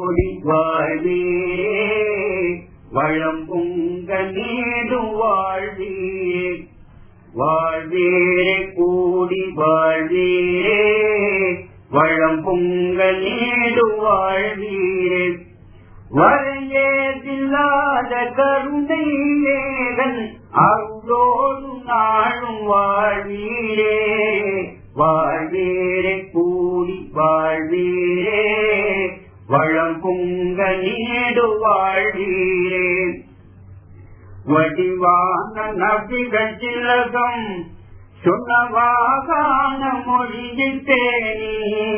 கூடி வாழ்வீரே வளம் பொங்க நீடும் வாழ்வீரே வாழ்வீரே கூடி வாழ்வீரே வளம் பொங்க நீடும் வாழ்வீரே வரையேதில்லாத கருணை ஏகன் அருளோடு நாளும் வாழ்வீரே வாழ்வீரே கூடி வாழ்வீரே வளம் பொங்க நீடு வாழ்வீரே வடிவான நபிகள் திலகம் சொன்னவாகான மொழியிட்டேனே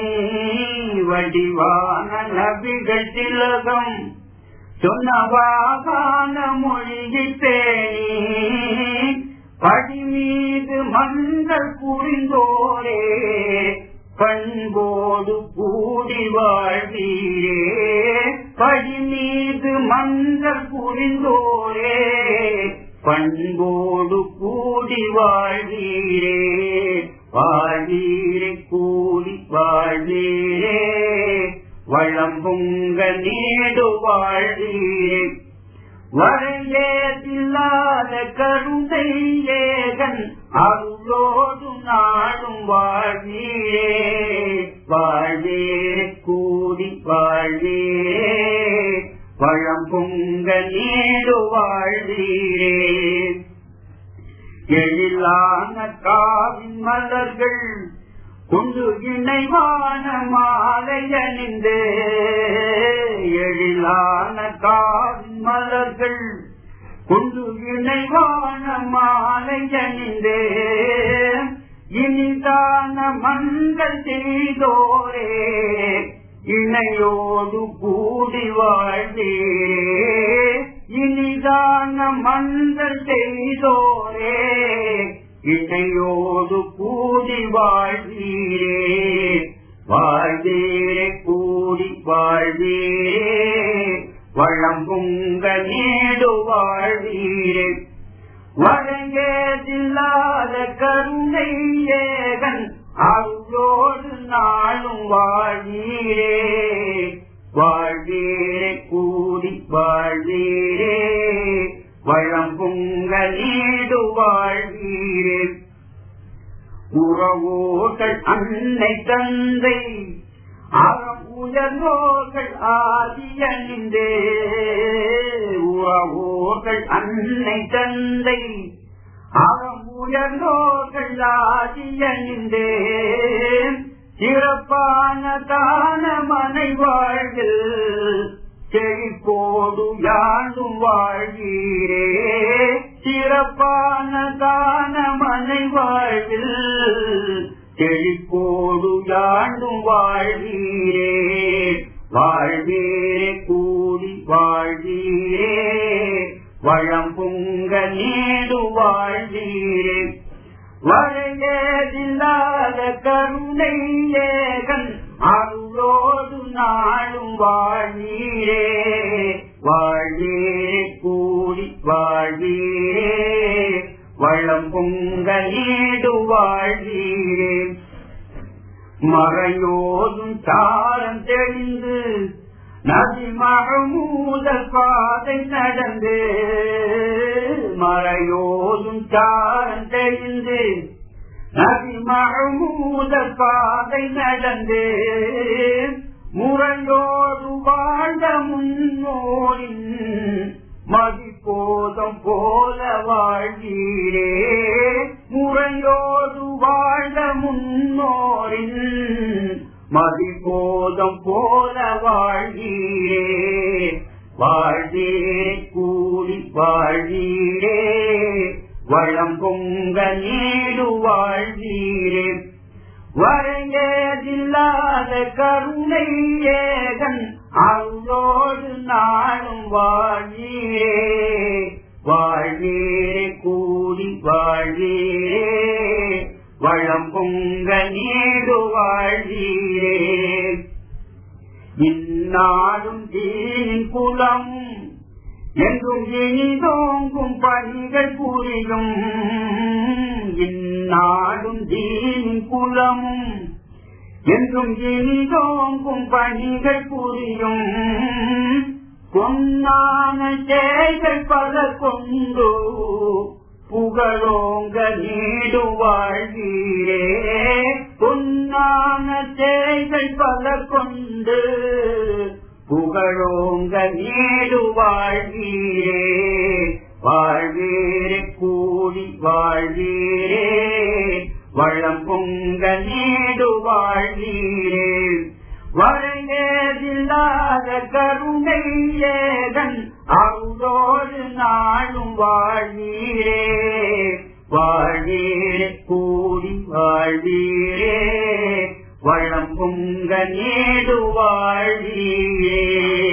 வடிவான நபிகள் திலகம் சொன்னவாகான மொழியிட்டேனே படி மீது மங்கள் புரிந்தோரே பண்போடு கூடி வாழ்வீரே படி மீது மங்கள் புரிந்தோரே பண்போடு கூடி வாழ்வீரே வாழ்வீரே கூடி வாழ்வீரே வளம் பொங்க நீடு வாழ்வீரே வரையேதில்லாத கருணை ஏகன் அருளோடு நாடும் வாழ்வீரே வாழ்வீரே கூடி வாழ்வீரே வளம் பொங்க நீடு வாழ்வீரே எழிலான காவின் மலர்கள் கொண்டு இணைவான மாலை அணிந்து எழிலான காவின் மலர்கள் கொண்டு இணைவான மாலை அணிந்து இனிதான மங்கள் செய்தோரே இணையோடு கூடி வாழ்வீரே இனிதான மந்தல் செய்தோரே இணையோடு கூடி வாழ்வீரே வாழ்வீரே கூடி வாழ்வீரே வளம் பொங்க நீடு வாழ்வீரே வழங்கேதில்லாத கருணை ஏகன் அருளோடு நாளும் வாழ்வீரே வாழ்வீரே கூடி வாழ்வீரே வளம் பொங்க நீடு வாழ்வீரே உறவோர்கள் அன்னை தந்தை அறம் உயர்ந்தோர்கள் ஆதியணிந்தே உறவோர்கள் அன்னை தந்தை அறம் உயர்ந்தோர்கள் ஆதியணிந்தே சிறப்பான தான மனை வாழ்வில் செழிப்போடு யாண்டும் வாழ்வீரே சிறப்பான தான மனை வாழ்வில் செழிப்போடு யாண்டும் வாழ்வீரே வாழ்வீரே கூடி வாழ்வீரே வளம் பொங்க நீடு வாழ்வீரே வரையேதில்லாத கருணை ஏகன் அருளோடு நாளும் வாழ்வீரே வாழ்வீரே கூடி வாழ்வீரே வளம் பொங்க நீடு வாழ்வீரே மறையோதும் தாரம் தெளிந்து நதி மகமூதல் பாதை நடந்து மறையோதும் தாரம் தெளிந்து நதி மகமூதல் பாதை நடந்து முறையோடு வாழ்ந்த முன்னோரின் மதிப்போதம் போல வாழ்வீரே முறையோடு வாழ்ந்த முன்னோரின் மதிப்போதம் போல வாழ்வீரே வாழ்வீரே கூடி வாழ்வீரே வளம் பொங்க நீடு வாழ்வீரே வரையேதில்லாத கருணை ஏகன் அருளோடு நாளும் வாழ்வீரே வாழ்வீரே கூடி வாழ்வீரே வளம் பொங்க நீடு வாழ்வீரே இந்நாடும் தீன் குலமும் என்றும் இனிதோங்கும் பணிகள் புரியும் இந்நாடும் தீன் குலமும் என்றும் இனிதோங்கும் பணிகள் புரியும் பொன்னான சேகள் பல கொண்டு புகழோங்க நீடு வாழ்வீரே பொன்னான சேகள் பல கொண்டு புகழோங்க நீடு வாழ்வீரே வாழ்வீரே கூடி வாழ்வீரே வளம் பொங்க நீடு வாழ்வீரே வரையேதில்லாத கருணை ஏதன் அருளோடு நாளும் வாழ்வீரே வாழ்வீரே கூடி வாழ்வீரே வளம் பொங்க நீடு வாழ்வீரே